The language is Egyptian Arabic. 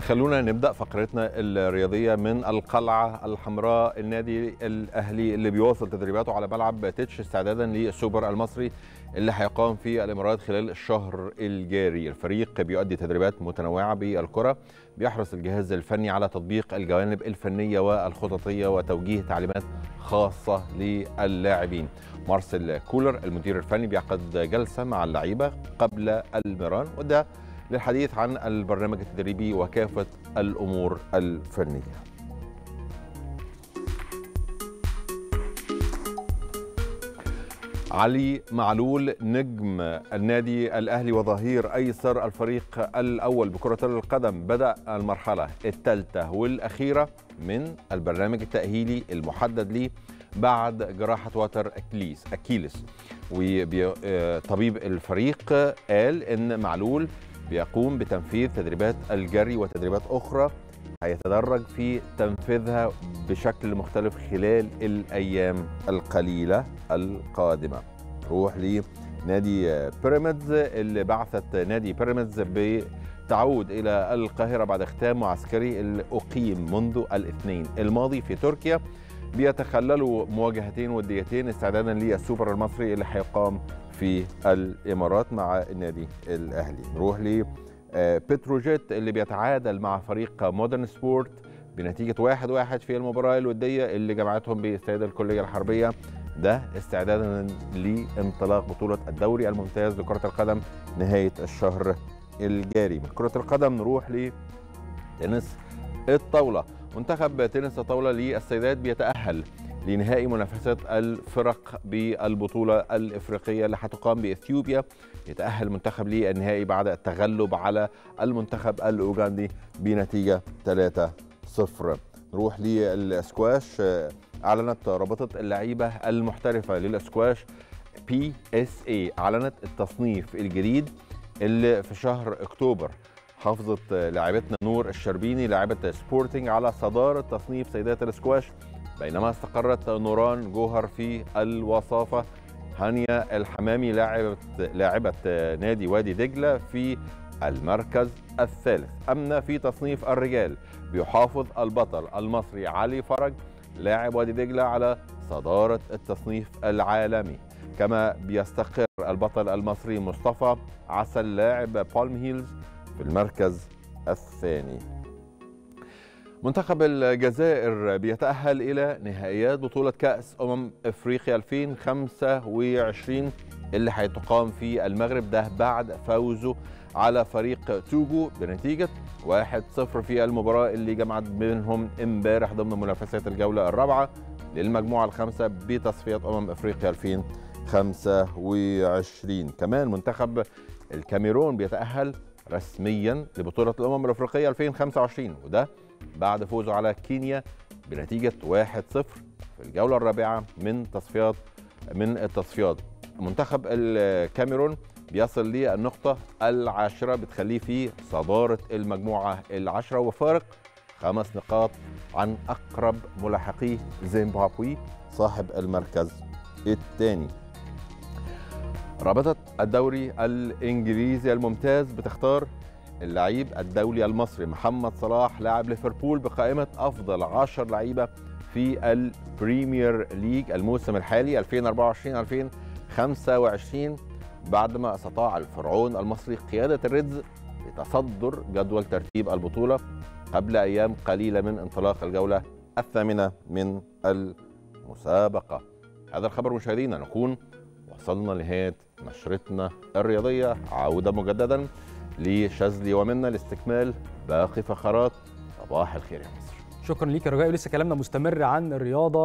خلونا نبدا فقرتنا الرياضيه من القلعه الحمراء النادي الاهلي اللي بيواصل تدريباته على ملعب تتش استعدادا للسوبر المصري اللي هيقام في الامارات خلال الشهر الجاري الفريق بيؤدي تدريبات متنوعه بالكره بيحرص الجهاز الفني على تطبيق الجوانب الفنيه والخططيه وتوجيه تعليمات خاصه للاعبين مارسيل كولر المدير الفني بيعقد جلسه مع اللعيبه قبل المران وده للحديث عن البرنامج التدريبي وكافة الأمور الفنية علي معلول نجم النادي الأهلي وظهير أيسر الفريق الأول بكرة القدم بدأ المرحلة الثالثة والأخيرة من البرنامج التأهيلي المحدد ليه بعد جراحة وتر أكيليس أكيلس وطبيب الفريق قال إن معلول بيقوم بتنفيذ تدريبات الجري وتدريبات أخرى هيتدرج في تنفيذها بشكل مختلف خلال الأيام القليلة القادمة روح لنادي بيراميدز اللي بعثت نادي بيراميدز بتعود إلى القاهرة بعد ختام معسكري اللي أقيم منذ الاثنين الماضي في تركيا بيتخللوا مواجهتين وديتين استعدادا للسوبر المصري اللي هيقام في الامارات مع النادي الاهلي نروح ل بتروجيت اللي بيتعادل مع فريق مودرن سبورت بنتيجه 1-1 واحد واحد في المباراه الوديه اللي جمعتهم باستاد الكليه الحربيه ده استعدادا لانطلاق بطوله الدوري الممتاز لكره القدم نهايه الشهر الجاري من كره القدم نروح لتنس الطاوله منتخب تنس الطاوله للسيدات بيتاهل لنهائي منافسات الفرق بالبطولة الإفريقية اللي هتقام بإثيوبيا يتأهل المنتخب للنهائي بعد التغلب على المنتخب الأوغندي بنتيجة 3-0 نروح للسكواش أعلنت رابطة اللعيبة المحترفة للسكواش بي اس اي أعلنت التصنيف الجديد اللي في شهر أكتوبر حافظت لاعبتنا نور الشربيني لاعبة سبورتنج على صدارة تصنيف سيدات السكواش بينما استقرت نوران جوهر في الوصافة هانيا الحمامي لاعبة لاعبة نادي وادي دجلة في المركز الثالث أما في تصنيف الرجال بيحافظ البطل المصري علي فرج لاعب وادي دجلة على صدارة التصنيف العالمي كما بيستقر البطل المصري مصطفى عسل لاعب بالم هيلز في المركز الثاني منتخب الجزائر بيتأهل إلى نهائيات بطولة كأس أمم إفريقيا 2025 اللي هتقام في المغرب ده بعد فوزه على فريق توجو بنتيجة 1-0 في المباراة اللي جمعت بينهم امبارح ضمن منافسات الجولة الرابعة للمجموعة الخامسة بتصفية أمم إفريقيا 2025 كمان منتخب الكاميرون بيتأهل رسميا لبطولة الأمم الأفريقية 2025 وده بعد فوزه على كينيا بنتيجة 1-0 في الجولة الرابعة من تصفيات من التصفيات منتخب الكاميرون بيصل للنقطة العاشرة بتخليه في صدارة المجموعة العشرة وفارق خمس نقاط عن أقرب ملاحقيه زيمبابوي صاحب المركز الثاني رابطة الدوري الإنجليزي الممتاز بتختار اللعيب الدولي المصري محمد صلاح لاعب ليفربول بقائمة أفضل 10 لعيبة في البريمير ليج الموسم الحالي 2024-2025 بعدما استطاع الفرعون المصري قيادة الريدز لتصدر جدول ترتيب البطولة قبل أيام قليلة من انطلاق الجولة الثامنة من المسابقة هذا الخبر مشاهدينا نكون وصلنا لنهاية نشرتنا الرياضية عودة مجددا لشاذلي ومنا لاستكمال باقي فقرات صباح الخير يا مصر شكرا ليك يا رجاء ولسه كلامنا مستمر عن الرياضه